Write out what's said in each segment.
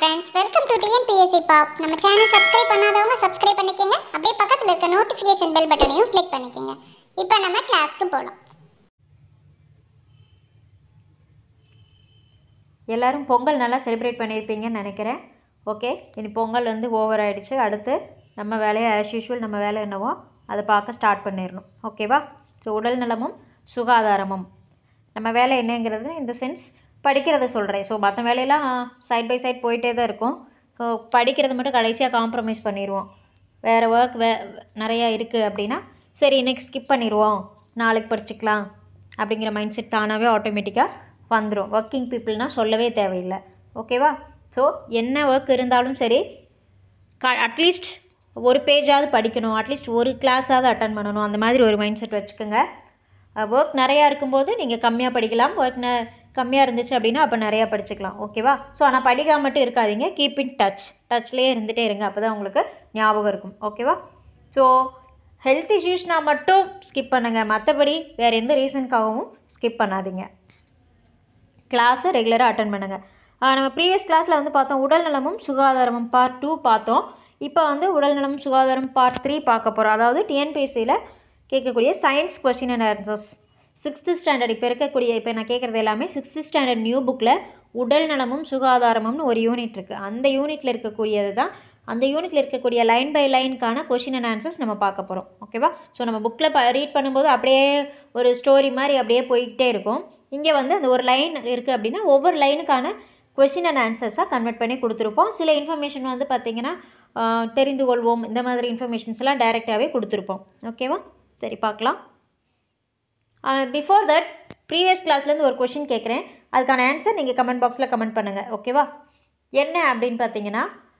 friends welcome to TNPSC பாப் நம்ம channel subscribe பண்ணாதவங்க சப்ஸ்கிரைப் பண்ணிக்கோங்க அப்படியே பக்கத்தில் இருக்க நோட்டிஃபிகேஷன் பெல் பட்டனையும் கிளிக் பண்ணிக்கோங்க இப்போ நம்ம கிளாஸ்க்கு போகலாம் எல்லாரும் பொங்கல் நல்லா செலிப்ரேட் பண்ணியிருப்பீங்கன்னு நினைக்கிறேன் ஓகே இனி பொங்கல் வந்து ஓவர் ஆயிடுச்சு அடுத்து நம்ம வேலையை ஆஸ் யூஷுவல் நம்ம வேலை என்னவோ அதை பார்க்க ஸ்டார்ட் பண்ணிடணும் ஓகேவா ஸோ உடல் நலமும் சுகாதாரமும் நம்ம வேலை என்னங்கிறது இந்த சென்ஸ் படிக்கிறத சொல்கிறேன் ஸோ மற்ற வேலையெல்லாம் சைட் பை சைட் போயிட்டே தான் இருக்கும் ஸோ படிக்கிறது மட்டும் கடைசியாக காம்ப்ரமைஸ் பண்ணிடுவோம் வேறு ஒர்க் வே நிறையா இருக்குது அப்படின்னா சரி இன்னைக்கு ஸ்கிப் பண்ணிடுவோம் நாளைக்கு படிச்சுக்கலாம் அப்படிங்கிற மைண்ட் செட் தானாகவே ஆட்டோமேட்டிக்காக வந்துடும் ஒர்க்கிங் பீப்புள்னால் சொல்லவே தேவையில்லை ஓகேவா ஸோ என்ன ஒர்க் இருந்தாலும் சரி க அட்லீஸ்ட் ஒரு பேஜாவது படிக்கணும் அட்லீஸ்ட் ஒரு கிளாஸாவது அட்டன் பண்ணணும் அந்த மாதிரி ஒரு மைண்ட் செட் வச்சுக்கோங்க ஒர்க் நிறையா இருக்கும்போது நீங்கள் கம்மியாக படிக்கலாம் ஒர்க் ந கம்மியாக இருந்துச்சு அப்படின்னா அப்போ நிறையா படிச்சுக்கலாம் ஓகேவா ஸோ ஆனால் படிக்காம மட்டும் இருக்காதீங்க கீப் இன் டச் டச்லேயே இருந்துகிட்டே இருங்க அப்போ தான் உங்களுக்கு ஞாபகம் இருக்கும் ஓகேவா ஸோ ஹெல்த் இஷ்யூஸ்னால் மட்டும் ஸ்கிப் பண்ணுங்கள் மற்றபடி வேறு எந்த ரீசனுக்காகவும் ஸ்கிப் பண்ணாதீங்க கிளாஸை ரெகுலராக அட்டன் பண்ணுங்கள் நம்ம ப்ரீவியஸ் கிளாஸில் வந்து பார்த்தோம் உடல் நலமும் சுகாதாரமும் பார்ட் டூ பார்த்தோம் இப்போ வந்து உடல் நலம் சுகாதாரம் பார்ட் த்ரீ பார்க்க போகிறோம் அதாவது டிஎன்பிஎஸ்சியில் கேட்கக்கூடிய science question and answers sixth standard இப்போ இருக்கக்கூடிய இப்போ நான் கேட்குறது எல்லாமே சிக்ஸ்த்து ஸ்டாண்டர்ட் நியூ புக்கில் உடல் நலமும் சுகாதாரமும்னு ஒரு யூனிட் இருக்குது அந்த யூனிட்டில் இருக்கக்கூடியது தான் அந்த யூனிட்டில் இருக்கக்கூடிய லைன் பை லைனுக்கான கொஷின் அண்ட் ஆன்சர்ஸ் நம்ம பார்க்க போகிறோம் ஓகேவா ஸோ நம்ம புக்கில் ப ரீட் பண்ணும்போது அப்படியே ஒரு ஸ்டோரி மாதிரி அப்படியே போய்கிட்டே இருக்கும் இங்கே வந்து அந்த ஒரு லைன் இருக்குது அப்படின்னா ஒவ்வொரு லைனுக்கான கொஷின் அண்ட் ஆன்சர்ஸாக கன்வெர்ட் பண்ணி கொடுத்துருப்போம் சில இன்ஃபர்மேஷன் வந்து பார்த்திங்கன்னா ஆஹ், தெரிந்து கொள்வோம் இந்த மாதிரி இன்ஃபர்மேஷன்ஸ் எல்லாம் டைரெக்டாகவே கொடுத்துருப்போம் ஓகேவா சரி பார்க்கலாம் பிஃபோர் தட் ப்ரீவியஸ் கிளாஸ்லேருந்து ஒரு கொஷின் கேட்குறேன் அதுக்கான ஆன்சர் நீங்கள் கமெண்ட் பாக்ஸில் கமெண்ட் பண்ணுங்கள் ஓகேவா என்ன அப்படின்னு பார்த்தீங்கன்னா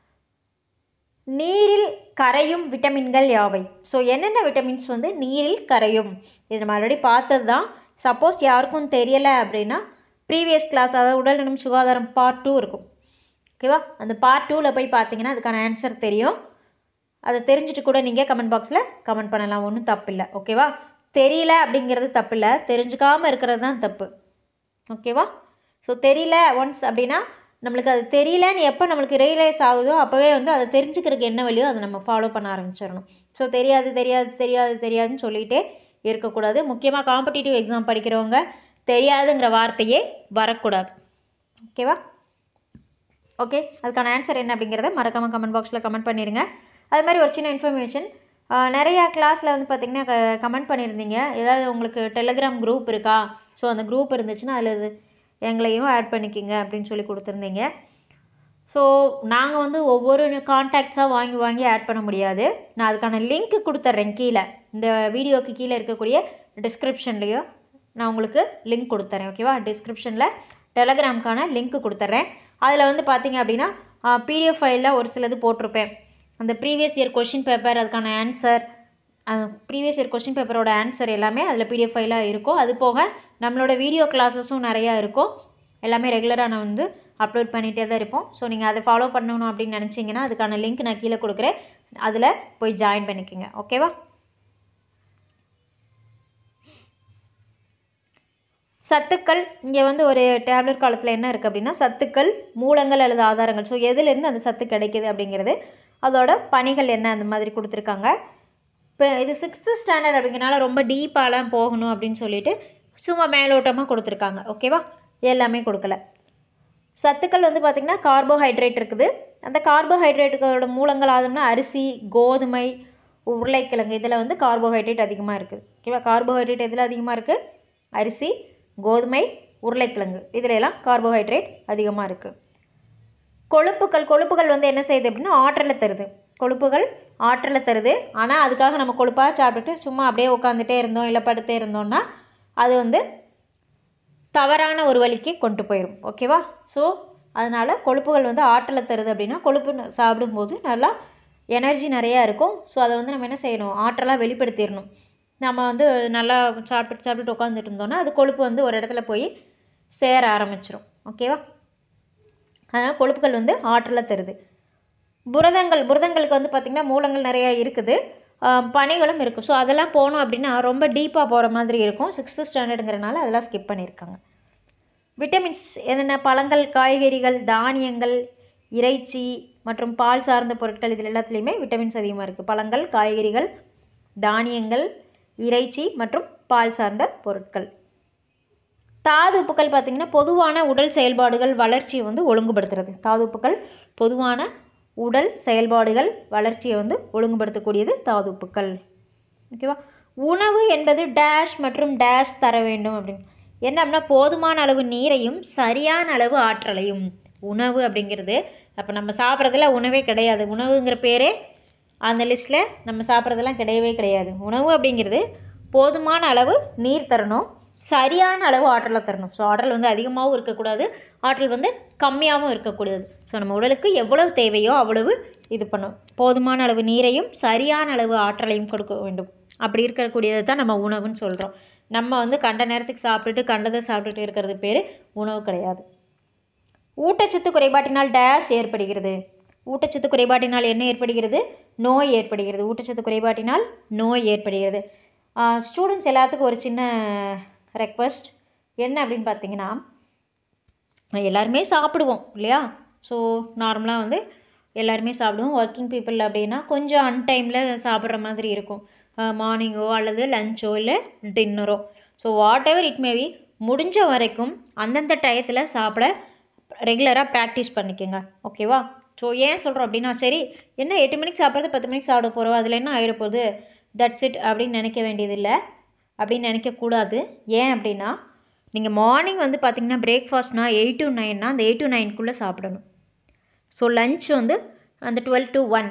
நீரில் கரையும் விட்டமின்கள் யாவை ஸோ என்னென்ன விட்டமின்ஸ் வந்து நீரில் கரையும் இது நம்ம ஆல்ரெடி பார்த்தது தான் சப்போஸ் யாருக்கும் தெரியலை அப்படின்னா ப்ரீவியஸ் கிளாஸ் அதாவது உடல்நலம் சுகாதாரம் பார்ட் டூ இருக்கும் ஓகேவா அந்த பார்ட் டூவில் போய் பார்த்தீங்கன்னா அதுக்கான ஆன்சர் தெரியும் அதை தெரிஞ்சுட்டு கூட நீங்கள் கமெண்ட் பாக்ஸில் கமெண்ட் பண்ணலாம் ஒன்றும் தப்பில்லை ஓகேவா தெரியல அப்படிங்கிறது தப்பில்லை தெரிஞ்சுக்காமல் இருக்கிறது தான் தப்பு ஓகேவா ஸோ தெரியல ஒன்ஸ் அப்படின்னா நம்மளுக்கு அது தெரியலன்னு எப்போ நம்மளுக்கு ரியலைஸ் ஆகுதோ அப்போவே வந்து அதை தெரிஞ்சுக்கிறதுக்கு என்ன வழியோ அதை நம்ம ஃபாலோ பண்ண ஆரம்பிச்சிடணும் ஸோ தெரியாது தெரியாது தெரியாது தெரியாதுன்னு சொல்லிகிட்டே இருக்கக்கூடாது முக்கியமாக காம்படிட்டிவ் எக்ஸாம் படிக்கிறவங்க தெரியாதுங்கிற வார்த்தையே வரக்கூடாது ஓகேவா ஓகே அதுக்கான ஆன்சர் என்ன அப்படிங்கிறத மறக்காமல் கமெண்ட் பாக்ஸில் கமெண்ட் பண்ணிடுங்க அது மாதிரி ஒரு சின்ன இன்ஃபர்மேஷன் நிறையா கிளாஸில் வந்து பார்த்திங்கன்னா க கமெண்ட் பண்ணியிருந்தீங்க ஏதாவது உங்களுக்கு டெலிகிராம் குரூப் இருக்கா ஸோ அந்த குரூப் இருந்துச்சுன்னா அதில் இது எங்களையும் ஆட் பண்ணிக்கிங்க அப்படின்னு சொல்லி கொடுத்துருந்தீங்க ஸோ நாங்கள் வந்து ஒவ்வொரு கான்டாக்ட்ஸாக வாங்கி வாங்கி ஆட் பண்ண முடியாது நான் அதுக்கான லிங்க் கொடுத்துட்றேன் கீழே இந்த வீடியோக்கு கீழே இருக்கக்கூடிய டிஸ்கிரிப்ஷன்லேயோ நான் உங்களுக்கு லிங்க் கொடுத்துறேன் ஓகேவா டிஸ்கிரிப்ஷனில் டெலகிராம்க்கான லிங்க் கொடுத்துட்றேன் அதில் வந்து பார்த்தீங்க அப்படின்னா பிடிஎஃப் ஃபைலில் ஒரு சிலது போட்டிருப்பேன் அந்த ப்ரீவியஸ் இயர் கொஷின் பேப்பர் அதுக்கான ஆன்சர் ப்ரீவியஸ் இயர் கொஷின் பேப்பரோட ஆன்சர் எல்லாமே அதில் பிடிஎஃப் ஃபைலாக இருக்கும் அது போக நம்மளோட வீடியோ கிளாஸஸும் நிறையா இருக்கும் எல்லாமே ரெகுலராக நான் வந்து அப்லோட் பண்ணிகிட்டே தான் இருப்போம் ஸோ நீங்கள் அதை ஃபாலோ பண்ணணும் அப்படின்னு நினச்சிங்கன்னா அதுக்கான லிங்க் நான் கீழே கொடுக்குறேன் அதில் போய் ஜாயின் பண்ணிக்கோங்க ஓகேவா சத்துக்கள் இங்கே வந்து ஒரு டேப்லெட் காலத்தில் என்ன இருக்குது அப்படின்னா சத்துக்கள் மூலங்கள் அல்லது ஆதாரங்கள் ஸோ எதுலேருந்து அந்த சத்து கிடைக்குது அப்படிங்கிறது அதோட பணிகள் என்ன அந்த மாதிரி கொடுத்துருக்காங்க இப்போ இது சிக்ஸ்த்து ஸ்டாண்டர்ட் அப்படிங்கிறனால ரொம்ப டீப்பாலாம் போகணும் அப்படின்னு சொல்லிட்டு சும்மா மேலோட்டமாக கொடுத்துருக்காங்க ஓகேவா எல்லாமே கொடுக்கல சத்துக்கள் வந்து பார்த்திங்கன்னா கார்போஹைட்ரேட் இருக்குது அந்த கார்போஹைட்ரேட்டுகளோட மூலங்கள் ஆகும்னா அரிசி கோதுமை உருளைக்கிழங்கு இதில் வந்து கார்போஹைட்ரேட் அதிகமாக இருக்குது ஓகேவா கார்போஹைட்ரேட் எதில் அதிகமாக இருக்குது அரிசி கோதுமை உருளைக்கிழங்கு இதில் எல்லாம் கார்போஹைட்ரேட் அதிகமாக இருக்குது கொழுப்புகள் கொழுப்புகள் வந்து என்ன செய்யுது அப்படின்னா ஆற்றலை தருது கொழுப்புகள் ஆற்றலை தருது ஆனால் அதுக்காக நம்ம கொழுப்பாக சாப்பிட்டுட்டு சும்மா அப்படியே உட்காந்துட்டே இருந்தோம் இல்லை படுத்தே இருந்தோம்னா அது வந்து தவறான ஒரு வழிக்கு கொண்டு போயிடும் ஓகேவா ஸோ அதனால் கொழுப்புகள் வந்து ஆற்றலை தருது அப்படின்னா கொழுப்பு ந- சாப்பிடும்போது நல்லா எனர்ஜி நிறையா இருக்கும் ஸோ அதை வந்து நம்ம என்ன செய்யணும் ஆற்றலாக வெளிப்படுத்திடணும் நம்ம வந்து நல்லா சாப்பிட்டு சாப்பிட்டுட்டு உட்காந்துட்டு இருந்தோம்னா அது கொழுப்பு வந்து ஒரு இடத்துல போய் சேர ஆரம்பிச்சிரும் ஓகேவா அதனால் கொழுப்புகள் வந்து ஆற்றலை தருது புரதங்கள் புரதங்களுக்கு வந்து பார்த்திங்கன்னா மூலங்கள் நிறையா இருக்குது ஆம், பனிகளும் இருக்குது ஸோ அதெல்லாம் போனோம் அப்படின்னா ரொம்ப டீப்பாக போகிற மாதிரி இருக்கும் சிக்ஸ்த்து ஸ்டாண்டர்டுங்கிறனால அதெல்லாம் ஸ்கிப் பண்ணியிருக்காங்க விட்டமின்ஸ் என்னென்ன பழங்கள் காய்கறிகள் தானியங்கள் இறைச்சி மற்றும் பால் சார்ந்த பொருட்கள் இதில் எல்லாத்துலேயுமே விட்டமின்ஸ் அதிகமாக இருக்குது பழங்கள் காய்கறிகள் தானியங்கள் இறைச்சி மற்றும் பால் சார்ந்த பொருட்கள் தாது உப்புக்கள் பார்த்திங்கன்னா பொதுவான உடல் செயல்பாடுகள் வளர்ச்சியை வந்து ஒழுங்குபடுத்துறது தாது உப்புக்கள் பொதுவான உடல் செயல்பாடுகள் வளர்ச்சியை வந்து ஒழுங்குபடுத்தக்கூடியது தாது உப்புக்கள் ஓகேவா உணவு என்பது டேஷ் மற்றும் டேஷ் தர வேண்டும் அப்படின்னு என்ன அப்படின்னா போதுமான அளவு நீரையும் சரியான அளவு ஆற்றலையும் உணவு அப்படிங்கிறது அப்போ நம்ம சாப்பிட்றதுல உணவே கிடையாது உணவுங்கிற பேரே அந்த லிஸ்ட்டில் நம்ம சாப்பிட்றதெல்லாம் கிடையவே கிடையாது உணவு அப்படிங்கிறது போதுமான அளவு நீர் தரணும் சரியான அளவு ஆற்றலை தரணும் ஸோ ஆற்றல் வந்து அதிகமாகவும் இருக்கக்கூடாது ஆற்றல் வந்து கம்மியாகவும் இருக்கக்கூடாது ஸோ நம்ம உடலுக்கு எவ்வளவு தேவையோ அவ்வளவு இது பண்ணும் போதுமான அளவு நீரையும் சரியான அளவு ஆற்றலையும் கொடுக்க வேண்டும் அப்படி இருக்கக்கூடியது தான் நம்ம உணவுன்னு சொல்கிறோம் நம்ம வந்து கண்ட நேரத்துக்கு சாப்பிட்டுட்டு கண்டதை சாப்பிட்டுட்டு இருக்கிறது பேர் உணவு கிடையாது ஊட்டச்சத்து குறைபாட்டினால் டேஷ் ஏற்படுகிறது ஊட்டச்சத்து குறைபாட்டினால் என்ன ஏற்படுகிறது நோய் ஏற்படுகிறது ஊட்டச்சத்து குறைபாட்டினால் நோய் ஏற்படுகிறது ஸ்டூடெண்ட்ஸ் எல்லாத்துக்கும் ஒரு சின்ன ரெக்வஸ்ட் என்ன அப்படின்னு பார்த்தீங்கன்னா எல்லாருமே சாப்பிடுவோம் இல்லையா ஸோ நார்மலாக வந்து எல்லாருமே சாப்பிடுவோம் ஒர்க்கிங் பீப்புள் அப்படின்னா கொஞ்சம் அன்டைமில் சாப்பிட்ற மாதிரி இருக்கும் மார்னிங்கோ அல்லது லஞ்சோ இல்லை டின்னரோ so whatever it maybe முடிஞ்ச வரைக்கும் அந்தந்த டயத்தில் சாப்பிட ரெகுலராக ப்ராக்டிஸ் பண்ணிக்கோங்க ஓகேவா ஸோ ஏன் சொல்கிறோம் அப்படின்னா சரி என்ன எட்டு மணிக்கு சாப்பிட்றது பத்து மணிக்கு சாப்பிட போகிறோம் அதில் என்ன ஆகிட போகுது தட்ஸ் இட் அப்படின்னு நினைக்க வேண்டியதில்லை அப்படின்னு நினைக்கக்கூடாது ஏன் அப்படின்னா நீங்கள் மார்னிங் வந்து பார்த்தீங்கன்னா பிரேக்ஃபாஸ்ட்னா எயிட் டு நைன்னா அந்த எயிட் டு நைன்குள்ளே சாப்பிடணும் ஸோ லஞ்ச் வந்து அந்த twelve to one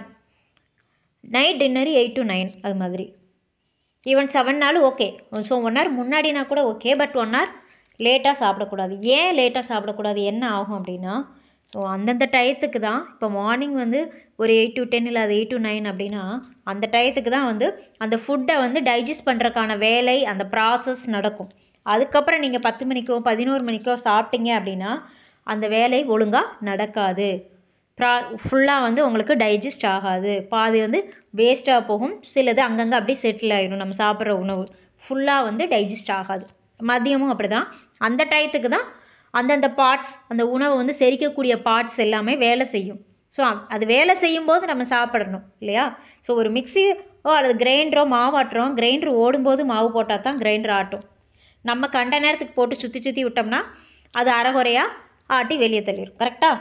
night dinner eight to nine அது மாதிரி ஈவன் செவன்னாலும் ஓகே ஸோ ஒன் ஹவர் முன்னாடினா கூட ஓகே பட் ஒன் ஹவர் லேட்டாக சாப்பிடக்கூடாது ஏன் லேட்டாக சாப்பிடக்கூடாது என்ன ஆகும் அப்படின்னா ஸோ அந்தந்த டயத்துக்கு தான் இப்போ மார்னிங் வந்து ஒரு எயிட் டு டென் இல்லை அது எயிட் டு நைன் அப்படின்னா அந்த டயத்துக்கு தான் வந்து அந்த ஃபுட்டை வந்து டைஜஸ்ட் பண்ணுறக்கான வேலை அந்த ப்ராசஸ் நடக்கும் அதுக்கப்புறம் நீங்கள் பத்து மணிக்கோ பதினோரு மணிக்கோ சாப்பிட்டீங்க அப்படின்னா அந்த வேலை ஒழுங்காக நடக்காது ப்ரா ஃபுல்லாக வந்து உங்களுக்கு டைஜஸ்ட் ஆகாது பாதி வந்து வேஸ்ட்டாக போகும் சிலது அங்கங்கே அப்படியே செட்டில் ஆயிடும் நம்ம சாப்பிட்ற உணவு ஃபுல்லாக வந்து டைஜஸ்ட் ஆகாது மதியமும் அப்படி தான் அந்த டயத்துக்கு தான் அந்தந்த பார்ட்ஸ் அந்த உணவை வந்து செரிக்கக்கூடிய பார்ட்ஸ் எல்லாமே வேலை செய்யும் ஸோ அது வேலை செய்யும்போது நம்ம சாப்பிடணும் இல்லையா ஸோ ஒரு மிக்ஸியோ அல்லது கிரைண்டரோ மாவாட்டுறோம் கிரைண்டர் ஓடும்போது மாவு போட்டால் தான் கிரைண்டர் ஆட்டும் நம்ம கண்ட நேரத்துக்கு போட்டு சுற்றி சுற்றி விட்டோம்னா அது அரைகுறையாக ஆட்டி வெளியே தள்ளிடும் கரெக்டாக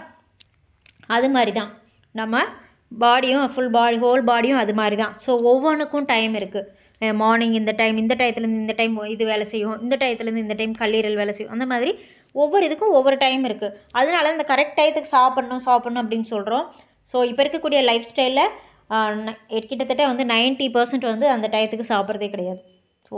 அது மாதிரி தான் நம்ம பாடியும் ஃபுல் பாடி ஹோல் பாடியும் அது மாதிரி தான் ஸோ ஒவ்வொன்றுக்கும் டைம் இருக்குது மார்னிங் இந்த டைம் இந்த டயத்துலேருந்து இந்த டைம் இது வேலை செய்யும் இந்த டயத்துலேருந்து இந்த டைம் கல்லீரல் வேலை செய்யும் அந்த மாதிரி ஒவ்வொரு இதுக்கும் ஒவ்வொரு டைம் இருக்குது அதனால இந்த கரெக்ட் டயத்துக்கு சாப்பிட்ணும் சாப்பிட்ணும் அப்படின்னு சொல்கிறோம் ஸோ இப்போ இருக்கக்கூடிய லைஃப் ஸ்டைலில் கிட்டத்தட்ட வந்து நைன்ட்டி பர்சன்ட் வந்து அந்த டயத்துக்கு சாப்பிட்றதே கிடையாது so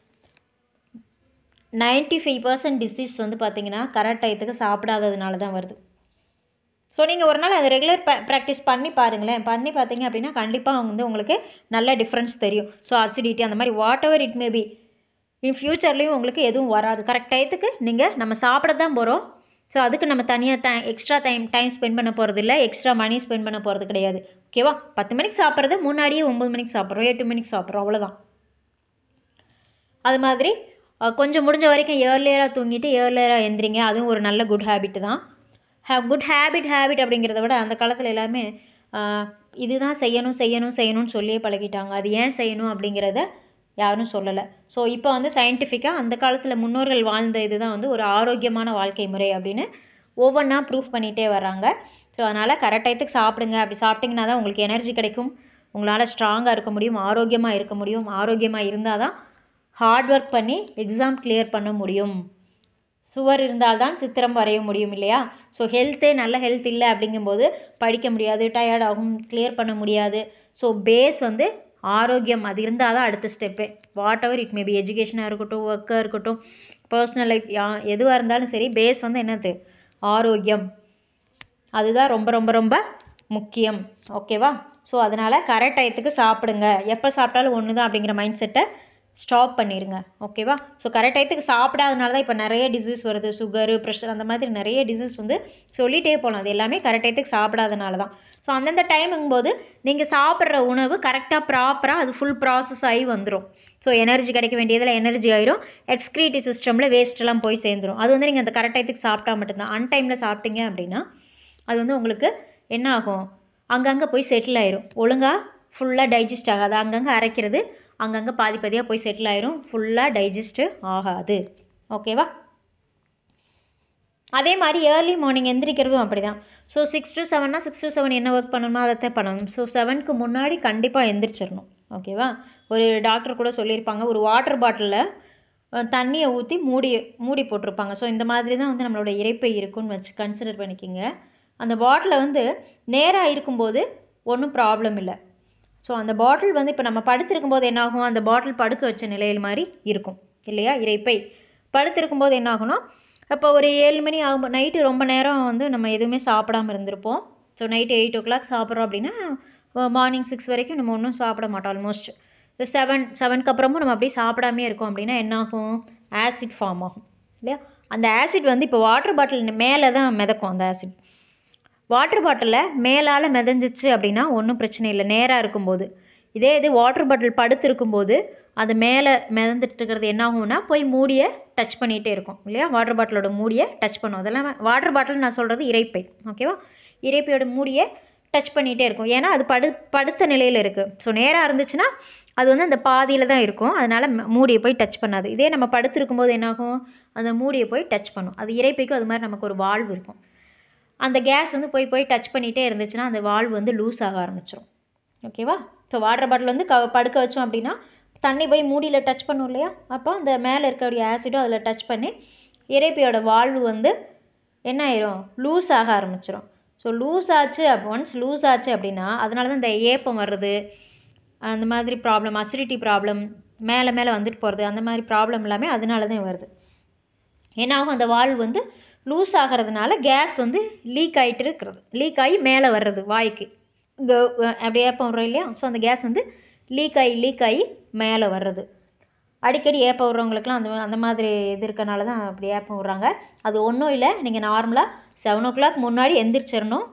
ninety five percent disease வந்து பார்த்திங்கன்னா கரெக்ட் டயத்துக்கு சாப்பிடாததுனால தான் வருது ஸோ நீங்கள் ஒரு நாள் அதை ரெகுலர் ப்ராக்டிஸ் பண்ணி பாருங்களேன் பண்ணி பார்த்தீங்க அப்படின்னா கண்டிப்பாக வந்து உங்களுக்கு நல்ல டிஃப்ரென்ஸ் தெரியும் ஸோ அசிடிட்டி அந்த மாதிரி whatever it maybe in ஃப்யூச்சர்லேயும் உங்களுக்கு எதுவும் வராது கரெக்ட் டயத்துக்கு நீங்கள் நம்ம சாப்பிட தான் போகிறோம் ஸோ அதுக்கு நம்ம தனியாக ட எக்ஸ்ட்ரா டைம் டைம் ஸ்பெண்ட் பண்ண போகிறது இல்லை எக்ஸ்ட்ரா மணி ஸ்பெண்ட் பண்ண போகிறது கிடையாது ஓகேவா பத்து மணிக்கு சாப்பிட்றது முன்னாடியே ஒம்பது மணிக்கு சாப்பிட்றோம் எட்டு மணிக்கு சாப்பிட்றோம் அவ்வளோதான் அது மாதிரி அஹ், கொஞ்சம் முடிஞ்ச வரைக்கும் ஏர்லியராக தூங்கிட்டு ஏர்லியராக எந்திரிங்க அதுவும் ஒரு நல்ல குட் ஹேபிட் தான் ஹே குட் ஹேபிட் ஹேபிட் அப்படிங்கிறத விட அந்த காலத்தில் எல்லாமே ஆஹ், இதுதான் செய்யணும் செய்யணும் செய்யணும்னு சொல்லியே பழகிட்டாங்க அது ஏன் செய்யணும் அப்படிங்கிறத யாரும் சொல்லலை ஸோ இப்போ வந்து சயின்டிஃபிக்காக அந்த காலத்தில் முன்னோர்கள் வாழ்ந்த இதுதான் வந்து ஒரு ஆரோக்கியமான வாழ்க்கை முறை அப்படின்னு ஒவ்வொன்றா ப்ரூஃப் பண்ணிகிட்டே வராங்க ஸோ அதனால் கரெக்ட் டயத்துக்கு சாப்பிடுங்க அப்படி சாப்பிட்டிங்கன்னா தான் உங்களுக்கு எனர்ஜி கிடைக்கும் உங்களால் ஸ்ட்ராங்காக இருக்க முடியும் ஆரோக்கியமாக இருக்க முடியும் ஆரோக்கியமாக இருந்தால் தான் ஹார்ட் ஒர்க் பண்ணி எக்ஸாம் கிளியர் பண்ண முடியும் சுவர் இருந்தால்தான் சித்திரம் வரைய முடியும் இல்லையா ஸோ ஹெல்த்தே நல்ல ஹெல்த் இல்லை அப்படிங்கும்போது படிக்க முடியாது டயர்ட் ஆகும் கிளியர் பண்ண முடியாது ஸோ பேஸ் வந்து ஆரோக்கியம் அது இருந்தால் தான் அடுத்த ஸ்டெப்பே வாட் எவர் இட் மேபி எஜுகேஷனாக இருக்கட்டும் ஒர்க்காக இருக்கட்டும் பர்சனல் லைஃப் யா எதுவாக இருந்தாலும் சரி பேஸ் வந்து என்னது ஆரோக்கியம் அதுதான் ரொம்ப ரொம்ப ரொம்ப முக்கியம் ஓகேவா ஸோ அதனால் கரெக்ட் டயத்துக்கு சாப்பிடுங்க எப்போ சாப்பிட்டாலும் ஒன்று தான் அப்படிங்கிற மைண்ட் செட்டை ஸ்டாப் பண்ணிடுங்க ஓகேவா ஸோ கரெக்ட் டயத்துக்கு சாப்பிடாதனால தான் இப்போ நிறைய டிசீஸ் வருது சுகரு ப்ரெஷர் அந்த மாதிரி நிறைய டிசீஸ் வந்து சொல்லிகிட்டே போகலாம் அது எல்லாமே கரெக்ட் டயத்துக்கு சாப்பிடாதனால தான் ஸோ அந்தந்த டைமுங்கும்போது நீங்கள் சாப்பிட்ற உணவு கரெக்டாக ப்ராப்பராக அது ஃபுல் ப்ராசஸ் ஆகி வந்துடும் ஸோ எனர்ஜி கிடைக்க வேண்டியதில் எனர்ஜி ஆயிரும் எக்ஸ்க்ரீட்டி சிஸ்டமில் வேஸ்ட்டெல்லாம் போய் சேர்ந்துரும் அது வந்து நீங்கள் அந்த கரெக்ட் டயத்துக்கு சாப்பிட்டா மட்டும்தான் அன்டைமில் சாப்பிட்டீங்க அப்படின்னா அது வந்து உங்களுக்கு என்ன ஆகும் அங்கங்கே போய் செட்டில் ஆயிரும் ஒழுங்காக ஃபுல்லாக டைஜஸ்ட் ஆகாது அங்கங்கே அரைக்கிறது அங்கங்கே பாதி பாதியாக போய் செட்டில் ஆயிரும் ஃபுல்லாக டைஜஸ்ட்டு ஆகாது ஓகேவா அதே மாதிரி ஏர்லி மார்னிங் எந்திரிக்கிறதும் அப்படி தான் ஸோ சிக்ஸ் டு செவன்னா சிக்ஸ் டு செவன் என்ன ஒர்க் பண்ணணுமோ அதை பண்ணணும் ஸோ செவனுக்கு முன்னாடி கண்டிப்பாக எந்திரிச்சிடணும் ஓகேவா ஒரு டாக்டர் கூட சொல்லியிருப்பாங்க ஒரு வாட்டர் பாட்டிலில் தண்ணியை ஊற்றி மூடி மூடி போட்டிருப்பாங்க ஸோ இந்த மாதிரி தான் வந்து நம்மளோட இறைப்பை இருக்குன்னு வச்சு கன்சிடர் பண்ணிக்கிங்க அந்த பாட்டிலை வந்து நேராக இருக்கும்போது ஒன்றும் ப்ராப்ளம் இல்லை ஸோ அந்த பாட்டில் வந்து இப்போ நம்ம படுத்திருக்கும்போது என்னாகும் அந்த பாட்டில் படுக்க வச்ச நிலையில் மாதிரி இருக்கும் இல்லையா இறைப்பை படுத்திருக்கும்போது என்ன ஆகும்னா அப்போ ஒரு ஏழு மணி ஆகும் நைட்டு ரொம்ப நேரம் வந்து நம்ம எதுவுமே சாப்பிடாம இருந்திருப்போம் so night eight o'clock சாப்பிட்றோம் அப்படின்னா மார்னிங் சிக்ஸ் வரைக்கும் நம்ம ஒன்றும் சாப்பிட மாட்டோம் ஆல்மோஸ்ட் ஸோ செவன் செவனுக்கு அப்புறமும் நம்ம அப்படியே சாப்பிடாமே இருக்கோம் அப்படின்னா என்ன ஆகும் ஆசிட் ஃபார்ம் ஆகும் இல்லையா அந்த ஆசிட் வந்து இப்போ வாட்டர் பாட்டில் மேலே தான் மிதக்கும் அந்த ஆசிட் வாட்டர் பாட்டிலில் மேலால் மிதந்துச்சு அப்படின்னா ஒன்றும் பிரச்சனை இல்லை நேராக இருக்கும்போது இதே இது வாட்டர் பாட்டில் படுத்து இருக்கும்போது அது மேலே மிதந்துட்டு இருக்கிறது என்ன ஆகும்னா போய் மூடியை டச் பண்ணிகிட்டே இருக்கும் இல்லையா வாட்டர் பாட்டிலோட மூடியை டச் பண்ணும் அதெல்லாம் வாட்டர் பாட்டில் நான் சொல்கிறது இறைப்பை ஓகேவா இறைப்பையோட மூடியை டச் பண்ணிகிட்டே இருக்கும் ஏன்னா அது படு படுத்த நிலையில் இருக்குது ஸோ நேராக இருந்துச்சுன்னா அது வந்து அந்த பாதியில் தான் இருக்கும் அதனால் ம- மூடியை போய் டச் பண்ணாது இதே நம்ம படுத்திருக்கும்போது என்னாகும் அந்த மூடியை போய் டச் பண்ணும் அது இறைப்பைக்கும் அது மாதிரி நமக்கு ஒரு வால்வு இருக்கும் அந்த கேஸ் வந்து போய் போய் டச் பண்ணிகிட்டே இருந்துச்சுன்னா அந்த வால்வு வந்து லூஸ் ஆக ஆரம்பிச்சிடும் ஓகேவா ஸோ வாட்டர் பாட்டில் வந்து க படுக்க வச்சோம் அப்படின்னா தண்ணி போய் மூடியில் டச் பண்ணும் இல்லையா அப்போ அந்த மேலே இருக்கக்கூடிய ஆசிடும் அதில் டச் பண்ணி இறைப்பையோட வால்வு வந்து என்ன ஆயிரும் லூஸ் ஆக ஆரம்பிச்சிடும் ஸோ லூஸ் ஆச்சு ஒன்ஸ் லூஸ் ஆச்சு அப்படின்னா அதனால தான் இந்த ஏப்பம் வர்றது அந்த மாதிரி ப்ராப்ளம் அசிடிட்டி ப்ராப்ளம் மேலே மேலே வந்துட்டு போகிறது அந்த மாதிரி ப்ராப்ளம் எல்லாமே அதனால தான் வருது என்ன ஆகும் அந்த வால்வு வந்து லூஸ் ஆகிறதுனால கேஸ் வந்து லீக் ஆகிட்டு இருக்கிறது லீக் ஆகி மேலே வர்றது வாய்க்கு இங்கே அப்படியே ஏப்பம் வரும் இல்லையா ஸோ அந்த கேஸ் வந்து லீக் ஆகி லீக் ஆகி மேலே வர்றது அடிக்கடி ஏப்பம் விட்றவங்களுக்குலாம் அந்த அந்த மாதிரி இது இருக்கனால தான் அப்படி ஏப்பம் விட்றாங்க அது ஒன்றும் இல்லை நீங்கள் நார்மலாக செவன் ஓ கிளாக் முன்னாடி எந்திரிச்சிடணும்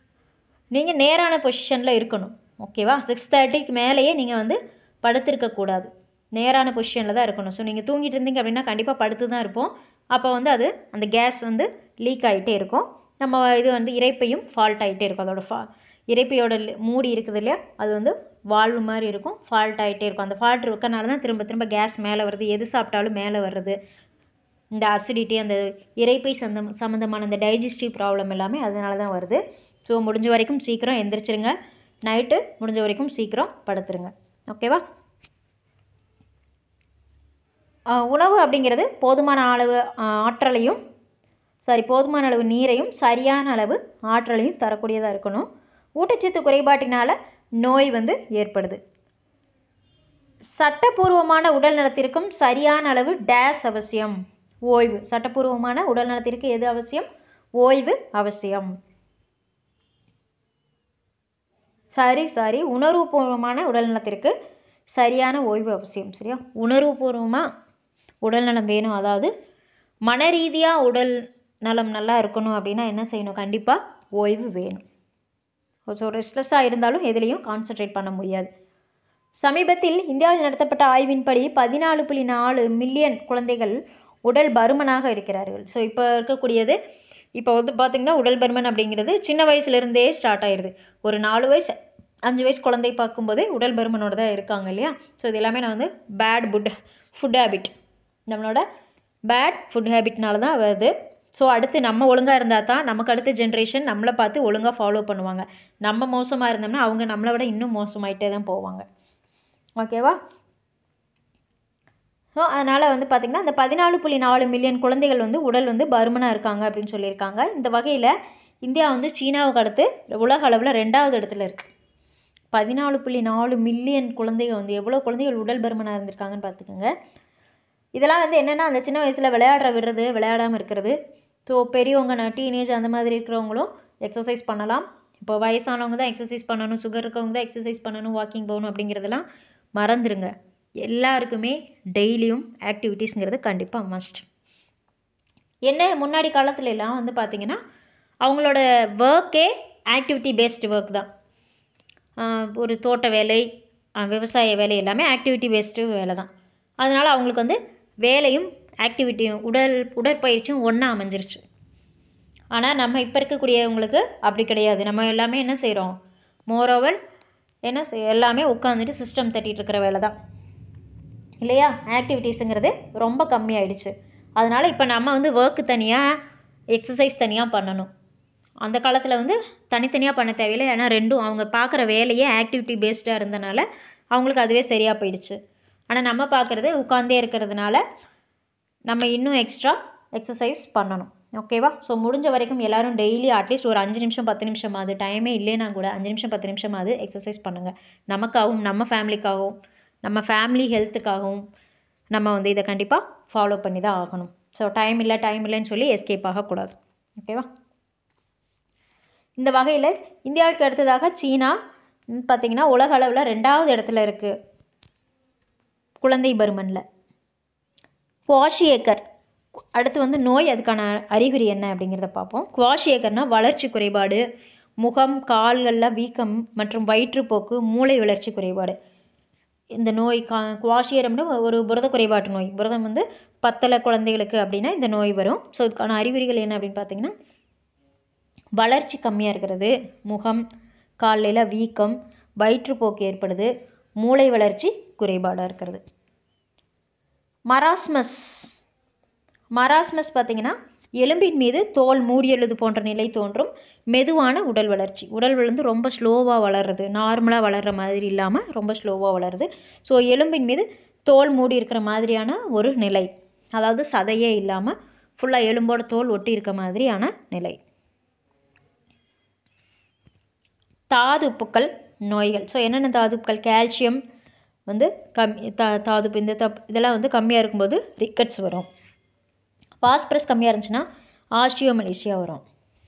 நீங்கள் நேரான பொசிஷனில் இருக்கணும் ஓகேவா சிக்ஸ் தேர்ட்டிக்கு மேலேயே நீங்கள் வந்து படுத்திருக்கக்கூடாது நேரான பொசிஷனில் தான் இருக்கணும் ஸோ நீங்கள் தூங்கிட்டு இருந்தீங்க அப்படின்னா கண்டிப்பாக படுத்து தான் இருப்போம் அப்போ வந்து அது அந்த கேஸ் வந்து லீக் ஆகிட்டே இருக்கும் நம்ம இது வந்து இறைப்பையும் ஃபால்ட் ஆகிட்டே இருக்கும் அதோட ஃபா இறைப்பையோட லி- மூடி இருக்குது இல்லையா அது வந்து வால்வு மாதிரி இருக்கும் ஃபால்ட் ஆகிட்டே இருக்கும் அந்த ஃபால்ட் இருக்கனால தான் திரும்ப திரும்ப கேஸ் மேலே வருது எது சாப்பிட்டாலும் மேலே வர்றது இந்த அசிடிட்டி அந்த இறைப்பை சந்தம் சம்மந்தமான அந்த டைஜஸ்டிவ் ப்ராப்ளம் எல்லாமே அதனால தான் வருது ஸோ முடிஞ்ச வரைக்கும் சீக்கிரம் எந்திரிச்சிருங்க நைட்டு முடிஞ்ச வரைக்கும் சீக்கிரம் படுத்துருங்க ஓகேவா ஆஹ் உணவு அப்படிங்கிறது போதுமான அளவு ஆஹ் ஆற்றலையும் சாரி போதுமான அளவு நீரையும் சரியான அளவு ஆற்றலையும் தரக்கூடியதாக இருக்கணும் ஊட்டச்சத்து குறைபாட்டினால் நோய் வந்து ஏற்படுது சட்டப்பூர்வமான உடல் நலத்திற்கும் சரியான அளவு டேஸ் அவசியம் ஓய்வு சட்டப்பூர்வமான உடல் நலத்திற்கு எது அவசியம் ஓய்வு அவசியம் சரி சரி உணர்வுபூர்வமான உடல் நலத்திற்கு சரியான ஓய்வு அவசியம் சரியா உணர்வுபூர்வமாக உடல் நலம் வேணும் அதாவது மன ரீதியாக உடல் நலம் நல்லா இருக்கணும் அப்படின்னா என்ன செய்யணும் கண்டிப்பாக ஓய்வு வேணும் ஸோ ரெஸ்ட்லெஸ்ஸாக இருந்தாலும் எதுலேயும் கான்சென்ட்ரேட் பண்ண முடியாது சமீபத்தில் இந்தியாவில் நடத்தப்பட்ட ஆய்வின்படி பதினாலு புள்ளி நாலு மில்லியன் குழந்தைகள் உடல் பருமனாக இருக்கிறார்கள் ஸோ இப்போ இருக்கக்கூடியது இப்போ வந்து பார்த்திங்கன்னா உடல் பருமன் அப்படிங்கிறது சின்ன வயசுலேருந்தே ஸ்டார்ட் ஆயிடுது ஒரு நாலு வயசு அஞ்சு வயசு குழந்தை பார்க்கும்போதே உடல் பருமனோட தான் இருக்காங்க இல்லையா ஸோ இது எல்லாமே நான் வந்து பேட் ஃபுட் ஃபுட் ஹேபிட் நம்மளோட பேட் ஃபுட் ஹேபிட்னால தான் வருது ஸோ அடுத்து நம்ம ஒழுங்காக இருந்தால் தான் நமக்கு அடுத்த ஜென்ரேஷன் நம்மளை பார்த்து ஒழுங்காக ஃபாலோ பண்ணுவாங்க நம்ம மோசமாக இருந்தோம்னா அவங்க நம்மளை விட இன்னும் மோசமாயிட்டே தான் போவாங்க ஓகேவா ஸோ அதனால் வந்து பார்த்திங்கன்னா இந்த பதினாலு புள்ளி நாலு மில்லியன் குழந்தைகள் வந்து உடல் வந்து பருமனாக இருக்காங்க அப்படின்னு சொல்லியிருக்காங்க இந்த வகையில் இந்தியா வந்து சீனாவுக்கு அடுத்து உலக அளவில் ரெண்டாவது இடத்துல இருக்குது பதினாலு புள்ளி நாலு மில்லியன் குழந்தைகள் வந்து எவ்வளோ குழந்தைகள் உடல் பருமனாக இருந்திருக்காங்கன்னு பார்த்துக்கோங்க இதெல்லாம் வந்து என்னென்னா அந்த சின்ன வயசில் விளையாடுற விடுறது விளையாடாமல் இருக்கிறது ஸோ பெரியவங்க நான் டீனேஜ் அந்த மாதிரி இருக்கிறவங்களும் எக்ஸசைஸ் பண்ணலாம் இப்போ வயசானவங்க தான் எக்ஸசைஸ் பண்ணணும் சுகர் இருக்கவங்க தான் எக்ஸசைஸ் பண்ணணும் வாக்கிங் போகணும் அப்படிங்கிறதெல்லாம் மறந்துடுங்க எல்லாருக்குமே டெய்லியும் ஆக்டிவிட்டீஸ்ங்கிறது கண்டிப்பாக மஸ்ட் என்ன முன்னாடி காலத்துல எல்லாம் வந்து பார்த்திங்கன்னா அவங்களோட ஒர்க்கே ஆக்டிவிட்டி பேஸ்டு ஒர்க் தான் ஆஹ் ஒரு தோட்ட வேலை ஆஹ் விவசாய வேலை எல்லாமே ஆக்டிவிட்டி பேஸ்டு வேலை தான் அதனால் அவங்களுக்கு வந்து வேலையும் ஆக்டிவிட்டியும் உடல் உடற்பயிற்சியும் ஒன்றா அமைஞ்சிருச்சு ஆனால் நம்ம இப்போ இருக்கக்கூடியவங்களுக்கு அப்படி கிடையாது நம்ம எல்லாமே என்ன செய்கிறோம் மோரோவர் என்ன செய் எல்லாமே உட்காந்துட்டு சிஸ்டம் தட்டிட்டு இருக்கிற வேலை தான் இல்லையா ஆக்டிவிட்டீஸுங்கிறது ரொம்ப கம்மியாயிடுச்சு அதனால் இப்போ நம்ம வந்து ஒர்க்கு தனியாக எக்ஸசைஸ் தனியாக பண்ணணும் அந்த காலத்தில் வந்து தனித்தனியாக பண்ண தேவையில்லை ஏன்னா ரெண்டும் அவங்க பார்க்குற வேலையே ஆக்டிவிட்டி பேஸ்டாக இருந்தனால அவங்களுக்கு அதுவே சரியாக போயிடுச்சு ஆனால் நம்ம பார்க்குறது உட்காந்தே இருக்கிறதுனால நம்ம இன்னும் எக்ஸ்ட்ரா எக்ஸசைஸ் பண்ணணும் ஓகேவா ஸோ முடிஞ்ச வரைக்கும் எல்லாரும் டெய்லி அட்லீஸ்ட் ஒரு அஞ்சு நிமிஷம் பத்து நிமிஷம் அது டைமே இல்லைனா கூட அஞ்சு நிமிஷம் பத்து நிமிஷம் அது எக்ஸசைஸ் பண்ணுங்கள் நமக்காகவும் நம்ம ஃபேமிலிக்காகவும் நம்ம ஃபேமிலி ஹெல்த்துக்காகவும் நம்ம வந்து இதை கண்டிப்பாக ஃபாலோ பண்ணி தான் ஆகணும் ஸோ டைம் இல்லை டைம் இல்லைன்னு சொல்லி எஸ்கேப் ஆகக்கூடாது ஓகேவா இந்த வகையில் இந்தியாவுக்கு அடுத்ததாக சீனா ம், பார்த்தீங்கன்னா உலக அளவில் ரெண்டாவது இடத்துல இருக்குது குழந்தை பருமனில் குவாஷியேக்கர் அடுத்து வந்து நோய் அதுக்கான அறிகுறி என்ன அப்படிங்கிறத பார்ப்போம் குவாஷியேக்கர்னா வளர்ச்சி குறைபாடு முகம் கால்களில் வீக்கம் மற்றும் வயிற்றுப்போக்கு மூளை வளர்ச்சி குறைபாடு இந்த நோய் கா குவாஷியரம்னு ஒரு புரத குறைபாட்டு நோய் புரதம் வந்து பத்தலை குழந்தைகளுக்கு அப்படின்னா இந்த நோய் வரும் ஸோ இதுக்கான அறிகுறிகள் என்ன அப்படின்னு பார்த்தீங்கன்னா வளர்ச்சி கம்மியாக இருக்கிறது முகம் காலையில் வீக்கம் வயிற்றுப்போக்கு ஏற்படுது மூளை வளர்ச்சி குறைபாடாக இருக்கிறது மராஸ்மஸ் மராஸ்மஸ் பார்த்தீங்கன்னா எலும்பின் மீது தோல் மூடியெழுது போன்ற நிலை தோன்றும் மெதுவான உடல் வளர்ச்சி உடல் வந்து ரொம்ப ஸ்லோவாக வளருது நார்மலாக வளர்கிற மாதிரி இல்லாமல் ரொம்ப ஸ்லோவாக வளருது ஸோ எலும்பின் மீது தோல் மூடி இருக்கிற மாதிரியான ஒரு நிலை அதாவது சதையே இல்லாமல் ஃபுல்லாக எலும்போட தோல் ஒட்டி இருக்க மாதிரியான நிலை தாதுப்புக்கள் நோய்கள் ஸோ என்னென்ன தாதுப்புக்கள் கால்சியம் வந்து கம் தா தாதுப்பு இந்த தப் இதெல்லாம் வந்து கம்மியாக இருக்கும்போது ரிக்கட்ஸ் வரும் பாஸ்பரஸ் கம்மியாக இருந்துச்சுன்னா ஆஸ்டியோமலேசியா வரும்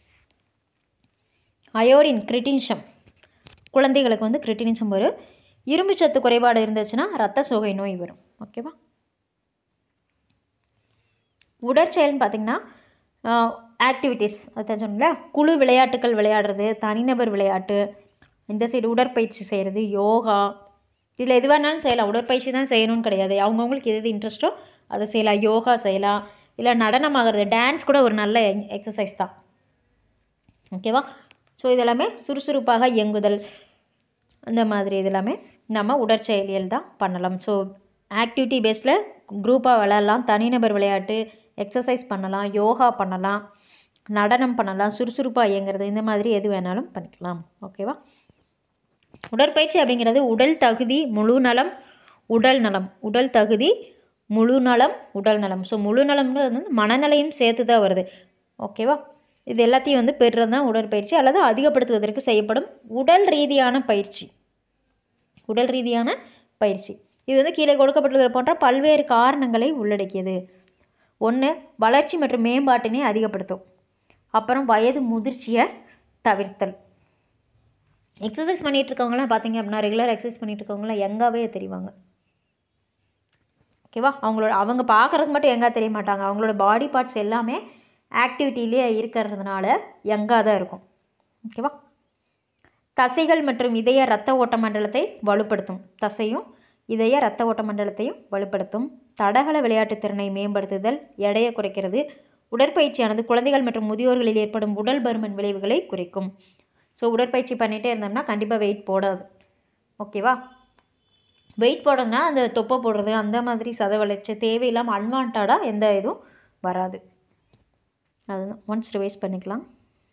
அயோடின் கிரிட்டினிஷம் குழந்தைகளுக்கு வந்து கிரிட்டினிஷம் வரும் இரும்பு சத்து குறைபாடு இருந்துச்சுன்னா ரத்த சோகை நோய் வரும் ஓகேவா உடற்செயல்னு பார்த்தீங்கன்னா ஆக்டிவிட்டீஸ் அதான் சொன்னல குழு விளையாட்டுகள் விளையாடுறது தனிநபர் விளையாட்டு இந்த சைடு உடற்பயிற்சி செய்கிறது யோகா இதில் எது வேணாலும் செய்யலாம் உடற்பயிற்சி தான் செய்யணும்னு கிடையாது அவங்கவுங்களுக்கு எது இன்ட்ரெஸ்ட்டோ அதை செய்யலாம் யோகா செய்யலாம் இல்லை நடனம் ஆகிறது டான்ஸ் கூட ஒரு நல்ல எக்ஸசைஸ் தான் ஓகேவா ஸோ இதெல்லாமே சுறுசுறுப்பாக இயங்குதல் அந்த மாதிரி இதெல்லாமே நம்ம உடற்செயலியல் தான் பண்ணலாம் ஸோ ஆக்டிவிட்டி பேஸில் குரூப்பாக விளையாடலாம் தனிநபர் விளையாட்டு எக்ஸசைஸ் பண்ணலாம் யோகா பண்ணலாம் நடனம் பண்ணலாம் சுறுசுறுப்பாக இயங்குறது இந்த மாதிரி எது வேணாலும் பண்ணிக்கலாம் ஓகேவா உடற்பயிற்சி அப்படிங்கிறது உடல் தகுதி முழு நலம் உடல் நலம் உடல் தகுதி முழு நலம் உடல் நலம் ஸோ முழு நலம்னு வந்து மனநலையும் சேர்த்து தான் வருது ஓகேவா இது எல்லாத்தையும் வந்து பெறுறது தான் உடற்பயிற்சி அல்லது அதிகப்படுத்துவதற்கு செய்யப்படும் உடல் ரீதியான பயிற்சி உடல் ரீதியான பயிற்சி இது வந்து கீழே கொடுக்கப்பட்டுள்ளது போன்ற பல்வேறு காரணங்களை உள்ளடக்கியது ஒன்று வளர்ச்சி மற்றும் மேம்பாட்டினை அதிகப்படுத்தும் அப்புறம் வயது முதிர்ச்சியை தவிர்த்தல் எக்ஸசைஸ் பண்ணிகிட்டு இருக்கவங்களாம் பார்த்தீங்க அப்படின்னா ரெகுலர் எக்ஸசைஸ் பண்ணிகிட்டு இருக்கவங்களாம் யங்காகவே தெரிவாங்க ஓகேவா அவங்களோட அவங்க பார்க்குறதுக்கு மட்டும் யங்காக தெரிய மாட்டாங்க அவங்களோட பாடி பார்ட்ஸ் எல்லாமே ஆக்டிவிட்டிலே இருக்கிறதுனால யங்காக தான் இருக்கும் ஓகேவா தசைகள் மற்றும் இதய இரத்த ஓட்ட மண்டலத்தை வலுப்படுத்தும் தசையும் இதய இரத்த ஓட்ட மண்டலத்தையும் வலுப்படுத்தும் தடகள விளையாட்டுத் திறனை மேம்படுத்துதல் எடையை குறைக்கிறது உடற்பயிற்சியானது குழந்தைகள் மற்றும் முதியோர்களில் ஏற்படும் உடல் பருமன் விளைவுகளை குறைக்கும் ஸோ உடற்பயிற்சி பண்ணிகிட்டே இருந்தோம்னா கண்டிப்பாக வெயிட் போடாது ஓகேவா வெயிட் போடுறதுனா அந்த தொப்பை போடுறது அந்த மாதிரி சத வளர்ச்சி தேவையில்லாமல் அன்வான்டாக எந்த இதுவும் வராது அதுதான் ஒன்ஸ் ரிவைஸ் பண்ணிக்கலாம்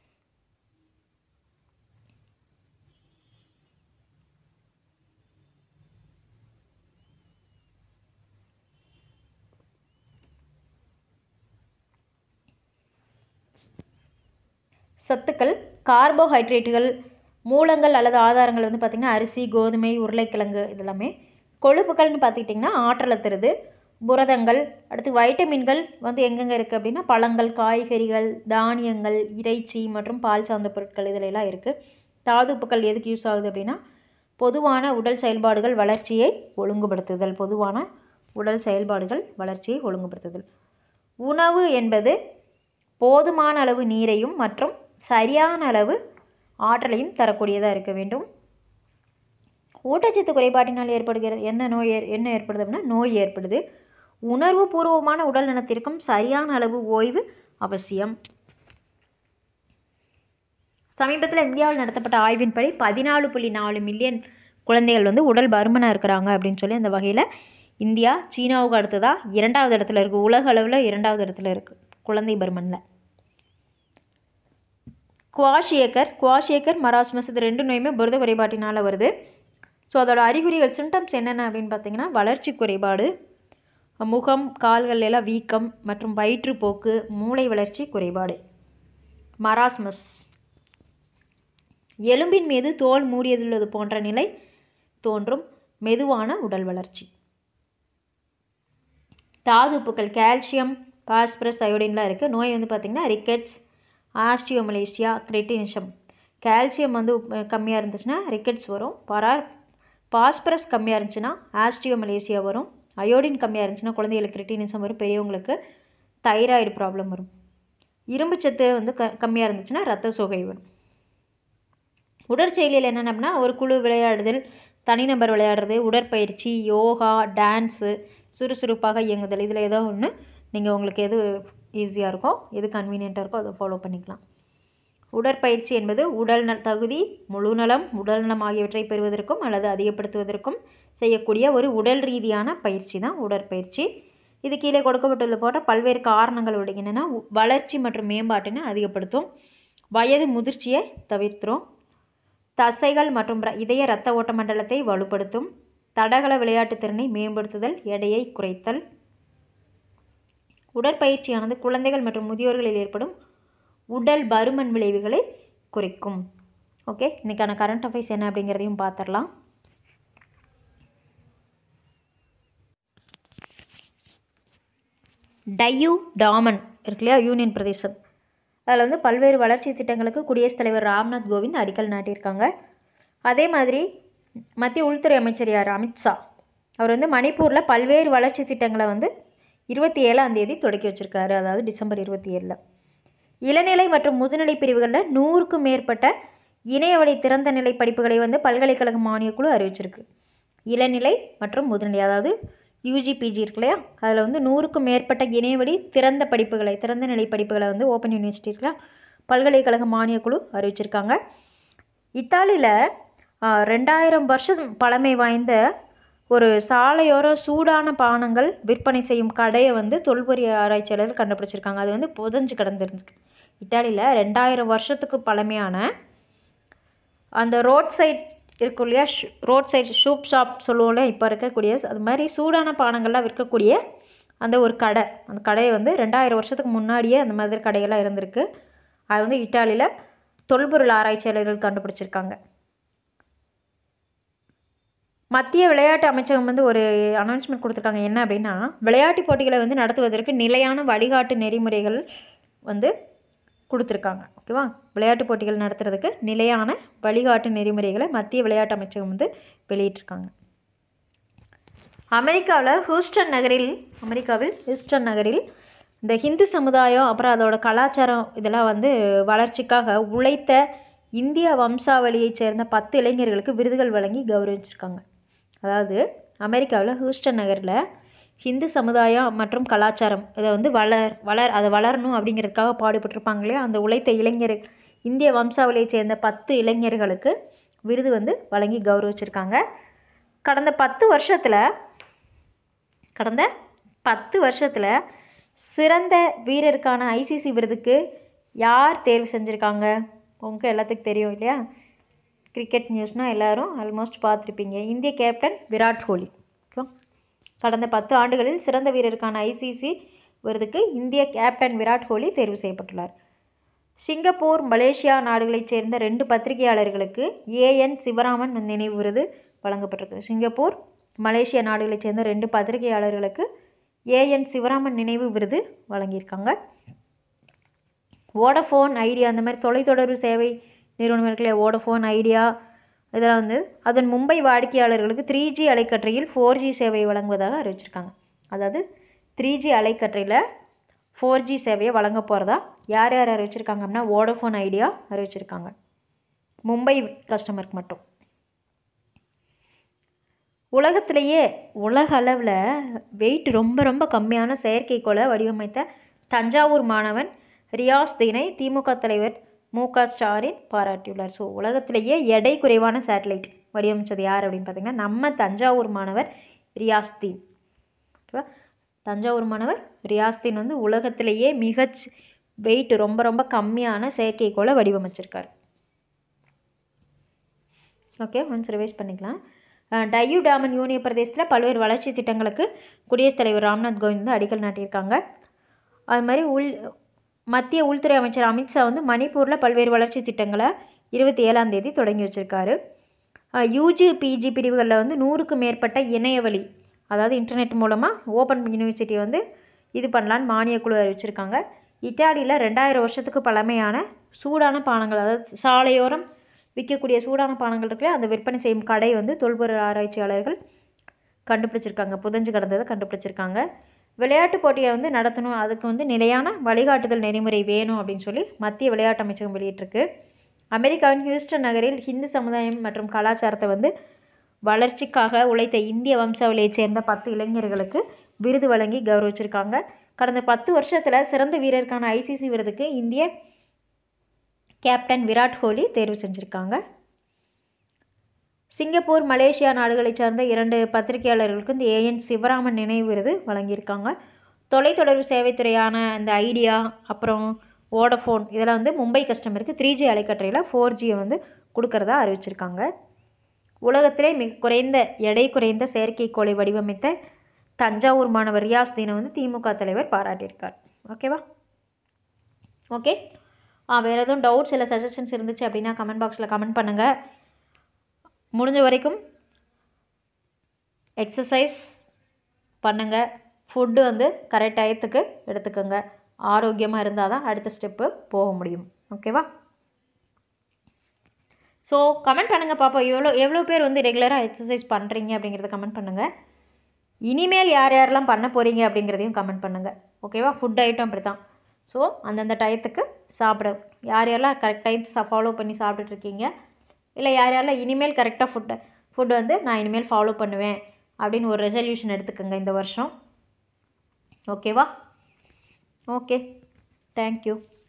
சத்துக்கள் கார்போஹைட்ரேட்டுகள் மூலங்கள் அல்லது ஆதாரங்கள் வந்து பார்த்திங்கன்னா அரிசி கோதுமை உருளைக்கிழங்கு இதெல்லாமே கொழுப்புகள்னு பார்த்துக்கிட்டிங்கன்னா ஆற்றலை தருது புரதங்கள் அடுத்து வைட்டமின்கள் வந்து எங்கெங்கே இருக்குது அப்படின்னா பழங்கள் காய்கறிகள் தானியங்கள் இறைச்சி மற்றும் பால் சார்ந்த பொருட்கள் இதில் எல்லாம் இருக்குது தாதுப்புக்கள் எதுக்கு யூஸ் ஆகுது அப்படின்னா பொதுவான உடல் செயல்பாடுகள் வளர்ச்சியை ஒழுங்குபடுத்துதல் பொதுவான உடல் செயல்பாடுகள் வளர்ச்சியை ஒழுங்குபடுத்துதல் உணவு என்பது போதுமான அளவு நீரையும் மற்றும் சரியான அளவு ஆற்றலையும் தரக்கூடியதாக இருக்க வேண்டும் ஊட்டச்சத்து குறைபாட்டினால் ஏற்படுகிறது என்ன நோய் ஏற்- என்ன ஏற்படுது அப்படின்னா நோய் ஏற்படுது உணர்வு பூர்வமான உடல் நலத்திற்கும் சரியான அளவு ஓய்வு அவசியம் சமீபத்தில் இந்தியாவில் நடத்தப்பட்ட ஆய்வின்படி பதினாலு புள்ளி நாலு மில்லியன் குழந்தைகள் வந்து உடல் பருமனாக இருக்கிறாங்க அப்படின்னு சொல்லி அந்த வகையில் இந்தியா சீனாவுக்கு அடுத்ததாக இரண்டாவது இடத்துல இருக்குது உலக அளவில் இரண்டாவது இடத்துல இருக்குது குழந்தை பருமனில் குவாஷியக்கர் குவாஷியக்கர் மராஸ்மஸ் இது ரெண்டு நோயுமே புரத குறைபாட்டினால் வருது ஸோ அதோட அறிகுறிகள் சிம்டம்ஸ் என்னென்ன அப்படின்னு பார்த்தீங்கன்னா வளர்ச்சி குறைபாடு முகம் கால்கள் எல்லாம் வீக்கம் மற்றும் வயிற்றுப்போக்கு மூளை வளர்ச்சி குறைபாடு மராஸ்மஸ் எலும்பின் மீது தோல் மூடியதுள்ளது போன்ற நிலை தோன்றும் மெதுவான உடல் வளர்ச்சி தாதுப்புக்கள் கால்சியம் பாஸ்பரஸ் அயோடின்லாம் இருக்குது நோய் வந்து பார்த்திங்கன்னா ரிக்கெட்ஸ் ஆஸ்டியோமலேசியா கிரெட்டினிஷம் கால்சியம் வந்து கம்மியாக இருந்துச்சுன்னா ரிக்கெட்ஸ் வரும் பரா பாஸ்பரஸ் கம்மியாக இருந்துச்சுன்னா ஆஸ்டியோமலேசியா வரும் அயோடின் கம்மியாக இருந்துச்சுன்னா குழந்தைகளுக்கு கிரெட்டினிசம் வரும் பெரியவங்களுக்கு தைராய்டு ப்ராப்ளம் வரும் இரும்புச்சத்து வந்து க கம்மியாக இருந்துச்சுன்னா ரத்த சோகை வரும் உடற்செயலில் என்னென்ன அப்படின்னா ஒரு குழு விளையாடுதல் தனிநபர் விளையாடுறது உடற்பயிற்சி யோகா டான்ஸு சுறுசுறுப்பாக இயங்குதல் இதில் ஏதோ ஒன்று நீங்கள் உங்களுக்கு எது ஈஸியாக இருக்கோ எது கன்வீனியண்ட்டாக இருக்கோ அதை ஃபாலோ பண்ணிக்கலாம் உடற்பயிற்சி என்பது உடல் நல தகுதி முழு நலம் உடல் நலம் ஆகியவற்றை பெறுவதற்கும் அல்லது அதிகப்படுத்துவதற்கும் செய்யக்கூடிய ஒரு உடல் ரீதியான பயிற்சி தான் உடற்பயிற்சி இது கீழே கொடுக்கப்பட்டுள்ள போன்ற பல்வேறு காரணங்கள் உடைய என்னென்னா வளர்ச்சி மற்றும் மேம்பாட்டினை அதிகப்படுத்தும் வயது முதிர்ச்சியை தவிர்த்துரும் தசைகள் மற்றும் ர- இதய இரத்த ஓட்ட மண்டலத்தை வலுப்படுத்தும் தடகள விளையாட்டுத் திறனை மேம்படுத்துதல் எடையை குறைத்தல் உடற்பயிற்சியானது குழந்தைகள் மற்றும் முதியோர்களில் ஏற்படும் உடல் பருமன் விளைவுகளை குறைக்கும் ஓகே இன்னைக்கான கரண்ட் அஃபேர்ஸ் என்ன அப்படிங்கிறதையும் பார்த்துடலாம் டையூ டாமன் இருக்கு இல்லையா யூனியன் பிரதேசம் அதில் வந்து பல்வேறு வளர்ச்சி திட்டங்களுக்கு குடியரசுத் தலைவர் ராம்நாத் கோவிந்த் அடிக்கல் நாட்டியிருக்காங்க அதே மாதிரி மத்திய உள்துறை அமைச்சர் யார் அமித்ஷா அவர் வந்து மணிப்பூரில் பல்வேறு வளர்ச்சி திட்டங்களை வந்து இருபத்தி ஏழாம் தேதி தொடக்கி வச்சிருக்காரு அதாவது டிசம்பர் இருபத்தி ஏழில் இளநிலை மற்றும் முதுநிலை பிரிவுகளில் நூறுக்கும் மேற்பட்ட இணையவழி திறந்த நிலை படிப்புகளை வந்து பல்கலைக்கழக மானியக்குழு அறிவிச்சிருக்கு இளநிலை மற்றும் முதுநிலை அதாவது யூஜி பிஜி இருக்கு இல்லையா அதில் வந்து நூறுக்கும் மேற்பட்ட இணையவழி திறந்த படிப்புகளை திறந்த நிலை படிப்புகளை வந்து ஓப்பன் யூனிவர்சிட்டி இருக்குல்ல பல்கலைக்கழக மானியக்குழு அறிவிச்சிருக்காங்க இத்தாலியில் ரெண்டாயிரம் வருஷம் பழமை வாய்ந்த ஒரு சாலையோர சூடான பானங்கள் விற்பனை செய்யும் கடையை வந்து தொல்பொறி ஆராய்ச்சியாளர்கள் கண்டுபிடிச்சிருக்காங்க அது வந்து புதஞ்சு கிடந்திருக்கு இத்தாலியில் ரெண்டாயிரம் வருஷத்துக்கு பழமையான அந்த ரோட் சைட் இருக்கும் இல்லையா ரோட் சைட் ஷூப் ஷாப் சொல்லுவோம்ல இப்போ இருக்கக்கூடிய அது மாதிரி சூடான பானங்கள்லாம் விற்கக்கூடிய அந்த ஒரு கடை அந்த கடையை வந்து ரெண்டாயிரம் வருஷத்துக்கு முன்னாடியே அந்த மாதிரி கடையெல்லாம் இருந்திருக்கு அது வந்து இட்டாலியில் தொல்பொருள் ஆராய்ச்சியாளர்கள் கண்டுபிடிச்சிருக்காங்க மத்திய விளையாட்டு அமைச்சகம் வந்து ஒரு அனௌன்ஸ்மெண்ட் கொடுத்துருக்காங்க என்ன அப்படின்னா விளையாட்டு போட்டிகளை வந்து நடத்துவதற்கு நிலையான வழிகாட்டு நெறிமுறைகள் வந்து கொடுத்துருக்காங்க ஓகேவா விளையாட்டு போட்டிகள் நடத்துறதுக்கு நிலையான வழிகாட்டு நெறிமுறைகளை மத்திய விளையாட்டு அமைச்சகம் வந்து வெளியிட்டிருக்காங்க அமெரிக்காவில் ஹூஸ்டன் நகரில் அமெரிக்காவில் ஹூஸ்டன் நகரில் இந்த ஹிந்து சமுதாயம் அப்புறம் அதோட கலாச்சாரம் இதெல்லாம் வந்து வளர்ச்சிக்காக உழைத்த இந்திய வம்சாவளியைச் சேர்ந்த பத்து இளைஞர்களுக்கு விருதுகள் வழங்கி கௌரவிச்சிருக்காங்க அதாவது அமெரிக்காவில் ஹூஸ்டன் நகரில் ஹிந்து சமுதாயம் மற்றும் கலாச்சாரம் இதை வந்து வளர் வளர் அதை வளரணும் அப்படிங்கிறதுக்காக பாடுபட்டிருப்பாங்க இல்லையா அந்த உழைத்த இளைஞர் இந்திய வம்சாவளியைச் சேர்ந்த பத்து இளைஞர்களுக்கு விருது வந்து வழங்கி கௌரவிச்சிருக்காங்க கடந்த பத்து வருஷத்தில் கடந்த பத்து வருஷத்தில் சிறந்த வீரருக்கான ஐசிசி விருதுக்கு யார் தேர்வு செஞ்சுருக்காங்க உங்களுக்கு எல்லாத்துக்கும் தெரியும் இல்லையா கிரிக்கெட் நியூஸ்னால் எல்லாரும் ஆல்மோஸ்ட் பார்த்துருப்பீங்க இந்திய கேப்டன் விராட் கோலி ஓகே கடந்த பத்து ஆண்டுகளில் சிறந்த வீரருக்கான ஐசிசி விருதுக்கு இந்திய கேப்டன் விராட் கோலி தேர்வு செய்யப்பட்டுள்ளார் சிங்கப்பூர் மலேசியா நாடுகளைச் சேர்ந்த ரெண்டு பத்திரிகையாளர்களுக்கு ஏஎன் சிவராமன் நினைவு விருது வழங்கப்பட்டிருக்கு சிங்கப்பூர் மலேசியா நாடுகளைச் சேர்ந்த ரெண்டு பத்திரிகையாளர்களுக்கு ஏஎன் சிவராமன் நினைவு விருது வழங்கியிருக்காங்க வோடஃபோன் ஐடியா அந்த மாதிரி தொலைத்தொடர்பு சேவை நிறுவனம் இருக்குல்லையா வோடஃபோன் ஐடியா இதெல்லாம் வந்து அதன் மும்பை வாடிக்கையாளர்களுக்கு த்ரீ ஜி அலைக்கற்றையில் ஃபோர் ஜி சேவை வழங்குவதாக அறிவிச்சிருக்காங்க அதாவது த்ரீ ஜி அலைக்கற்றையில் ஃபோர் ஜி சேவையை வழங்க போகிறதா யார் யார் அறிவிச்சிருக்காங்க அப்படின்னா வோடஃபோன் ஐடியா அறிவிச்சிருக்காங்க மும்பை கஸ்டமருக்கு மட்டும் உலகத்திலேயே உலக அளவில் வெயிட் ரொம்ப ரொம்ப கம்மியான செயற்கைக்கோளை வடிவமைத்த தஞ்சாவூர் மாணவன் ரியாஸ் தீனை திமுக தலைவர் மூகா ஸ்டாரின் பாராட்டியுள்ளார் ஸோ உலகத்திலேயே எடை குறைவான சேட்டலைட் வடிவமைச்சது யார் அப்படின்னு பார்த்தீங்கன்னா நம்ம தஞ்சாவூர் மாணவர் ரியாஸ்தீன் ஓகேவா தஞ்சாவூர் மாணவர் ரியாஸ்தீன் வந்து உலகத்திலேயே மிக வெயிட் ரொம்ப ரொம்ப கம்மியான செயற்கைக்கோளை வடிவமைச்சிருக்கார் ஓகே ஒன்ஸ் ரிவைஸ் பண்ணிக்கலாம் அஹ் டையூ டாமன் யூனிய பிரதேசத்தில் பல்வேறு வளர்ச்சி திட்டங்களுக்கு குடியரசுத் தலைவர் ராம்நாத் கோவிந்த் வந்து அடிக்கல் நாட்டியிருக்காங்க அது மாதிரி உள் மத்திய உள்துறை அமைச்சர் அமித்ஷா வந்து மணிப்பூரில் பல்வேறு வளர்ச்சி திட்டங்களை இருபத்தி ஏழாம் தேதி தொடங்கி வச்சுருக்காரு யூஜி பிஜி பிரிவுகளில் வந்து நூறுக்கு மேற்பட்ட இணையவழி அதாவது இன்டர்நெட் மூலமாக ஓப்பன் யூனிவர்சிட்டி வந்து இது பண்ணலான்னு மானியக் குழு அறிவிச்சிருக்காங்க இத்தாலியில் ரெண்டாயிரம் வருஷத்துக்கு பழமையான சூடான பானங்கள் அதாவது சாலையோரம் விற்கக்கூடிய சூடான பானங்கள் இருக்குல்ல அந்த விற்பனை செய்யும் கடை வந்து தொல்பொருள் ஆராய்ச்சியாளர்கள் கண்டுபிடிச்சிருக்காங்க புதஞ்சு கிடந்ததை கண்டுபிடிச்சிருக்காங்க விளையாட்டு போட்டியை வந்து நடத்தணும் அதுக்கு வந்து நிலையான வழிகாட்டுதல் நெறிமுறை வேணும் அப்படின்னு சொல்லி மத்திய விளையாட்டு அமைச்சகம் வெளியிட்டிருக்கு அமெரிக்காவின் ஹியூஸ்டன் நகரில் ஹிந்து சமுதாயம் மற்றும் கலாச்சாரத்தை வந்து வளர்ச்சிக்காக உழைத்த இந்திய வம்சாவளியைச் சேர்ந்த பத்து இளைஞர்களுக்கு விருது வழங்கி கௌரவிச்சிருக்காங்க கடந்த பத்து வருஷத்தில் சிறந்த வீரருக்கான ஐசிசி விருதுக்கு இந்திய கேப்டன் விராட் கோலி தேர்வு செஞ்சுருக்காங்க சிங்கப்பூர் மலேசியா நாடுகளைச் சார்ந்த இரண்டு பத்திரிகையாளர்களுக்கு இந்த ஏஎன் சிவராமன் நினைவு விருது வழங்கியிருக்காங்க தொலைத்தொடர்பு சேவைத்துறையான இந்த ஐடியா அப்புறம் வோடஃபோன் இதெல்லாம் வந்து மும்பை கஸ்டமருக்கு த்ரீ ஜி அலைக்கற்றையில் ஃபோர் ஜியை வந்து கொடுக்கறதா அறிவிச்சிருக்காங்க உலகத்திலே மிக குறைந்த எடை குறைந்த செயற்கைக்கோளை வடிவமைத்த தஞ்சாவூர் மாணவர் ரியாஸ்தீனை வந்து திமுக தலைவர் பாராட்டியிருக்கார் ஓகேவா ஓகே ஆ வேறு எதுவும் டவுட்ஸ் இல்லை சஜஷன்ஸ் இருந்துச்சு அப்படின்னா கமெண்ட் பாக்ஸில் கமெண்ட் பண்ணுங்கள் முடிஞ்ச வரைக்கும் எக்ஸசைஸ் பண்ணுங்கள் ஃபுட்டு வந்து கரெக்ட் டயத்துக்கு எடுத்துக்கோங்க ஆரோக்கியமாக இருந்தால் தான் அடுத்த ஸ்டெப்பு போக முடியும் ஓகேவா ஸோ கமெண்ட் பண்ணுங்கள் பாப்பா எவ்வளோ எவ்வளோ பேர் வந்து ரெகுலராக எக்ஸசைஸ் பண்ணுறீங்க அப்படிங்கிறத கமெண்ட் பண்ணுங்கள் இனிமேல் யார் யாரெல்லாம் பண்ண போகிறீங்க அப்படிங்கிறதையும் கமெண்ட் பண்ணுங்கள் ஓகேவா ஃபுட் ஐட்டம் அப்படி தான் ஸோ அந்தந்த டயத்துக்கு சாப்பிட யார் யாரெல்லாம் கரெக்ட் டயத்தை ஃபாலோ பண்ணி சாப்பிட்டுட்டு இருக்கீங்க இல்லை யார் யாரெல்லாம் இனிமேல் கரெக்டாக ஃபுட்டை ஃபுட் வந்து நான் இனிமேல் ஃபாலோ பண்ணுவேன் அப்படின்னு ஒரு ரெசல்யூஷன் எடுத்துக்கோங்க இந்த வருஷம் ஓகேவா ஓகே தேங்க்யூ